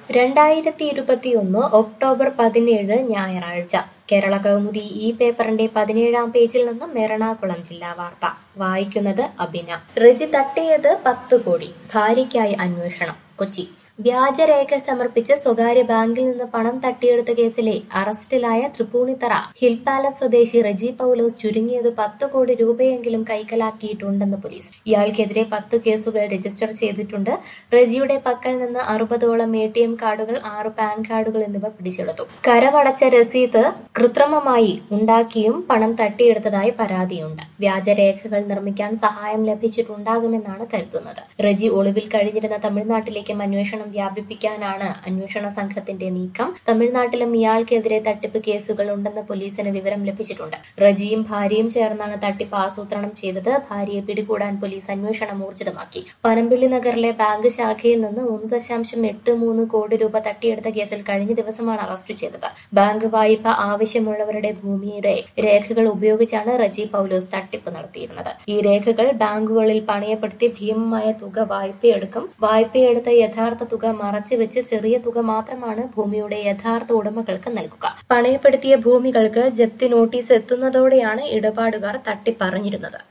രണ്ടായിരത്തി ഇരുപത്തിയൊന്ന് ഒക്ടോബർ പതിനേഴ് ഞായറാഴ്ച കേരള കൗമുദി ഈ പേപ്പറിന്റെ പതിനേഴാം പേജിൽ നിന്നും എറണാകുളം ജില്ലാ വാർത്ത വായിക്കുന്നത് അഭിന റജി തട്ടിയത് പത്ത് കോടി ഭാര്യയ്ക്കായി അന്വേഷണം കൊച്ചി വ്യാജരേഖ സമർപ്പിച്ച് സ്വകാര്യ ബാങ്കിൽ നിന്ന് പണം തട്ടിയെടുത്ത കേസിലെ അറസ്റ്റിലായ തൃപ്പൂണിത്തറ ഹിൽ പാലസ് സ്വദേശി റജി പൌലോസ് ചുരുങ്ങിയത് പത്ത് കോടി രൂപയെങ്കിലും കൈക്കലാക്കിയിട്ടുണ്ടെന്ന് പോലീസ് ഇയാൾക്കെതിരെ പത്ത് കേസുകൾ രജിസ്റ്റർ ചെയ്തിട്ടുണ്ട് റജിയുടെ പക്കൽ നിന്ന് അറുപതോളം എ ടി എം കാർഡുകൾ ആറ് പാൻ കാർഡുകൾ എന്നിവ പിടിച്ചെടുത്തു കരമടച്ച രസീത് കൃത്രിമമായി ഉണ്ടാക്കിയും പണം തട്ടിയെടുത്തതായി പരാതിയുണ്ട് വ്യാജരേഖകൾ നിർമ്മിക്കാൻ സഹായം ലഭിച്ചിട്ടുണ്ടാകുമെന്നാണ് കരുതുന്നത് റജി ഒളിവിൽ കഴിഞ്ഞിരുന്ന തമിഴ്നാട്ടിലേക്കും അന്വേഷണം വ്യാപിപ്പിക്കാനാണ് അന്വേഷണ സംഘത്തിന്റെ നീക്കം തമിഴ്നാട്ടിലും ഇയാൾക്കെതിരെ തട്ടിപ്പ് കേസുകൾ ഉണ്ടെന്ന് പോലീസിന് വിവരം ലഭിച്ചിട്ടുണ്ട് റജിയും ഭാര്യയും ചേർന്നാണ് തട്ടിപ്പ് ആസൂത്രണം ചെയ്തത് ഭാര്യയെ പിടികൂടാൻ പോലീസ് അന്വേഷണം ഊർജിതമാക്കി പനമ്പിള്ളി നഗറിലെ ബാങ്ക് ശാഖയിൽ നിന്ന് ഒന്ന് ദശാംശം എട്ട് മൂന്ന് കോടി രൂപ തട്ടിയെടുത്ത കേസിൽ കഴിഞ്ഞ ദിവസമാണ് അറസ്റ്റ് ചെയ്തത് ബാങ്ക് വായ്പ ആവശ്യമുള്ളവരുടെ ഭൂമിയുടെ രേഖകൾ ഉപയോഗിച്ചാണ് റജി പൌലോസ് തട്ടിപ്പ് നടത്തിയിരുന്നത് ഈ രേഖകൾ ബാങ്കുകളിൽ പണയപ്പെടുത്തി ഭീമമായ തുക വായ്പയെടുക്കും വായ്പയെടുത്ത യഥാർത്ഥ തുക മറച്ചുവെച്ച് ചെറിയ തുക മാത്രമാണ് ഭൂമിയുടെ യഥാർത്ഥ ഉടമകൾക്ക് നൽകുക പണയപ്പെടുത്തിയ ഭൂമികൾക്ക് ജപ്തി നോട്ടീസ് എത്തുന്നതോടെയാണ് ഇടപാടുകാർ തട്ടിപ്പറഞ്ഞിരുന്നത്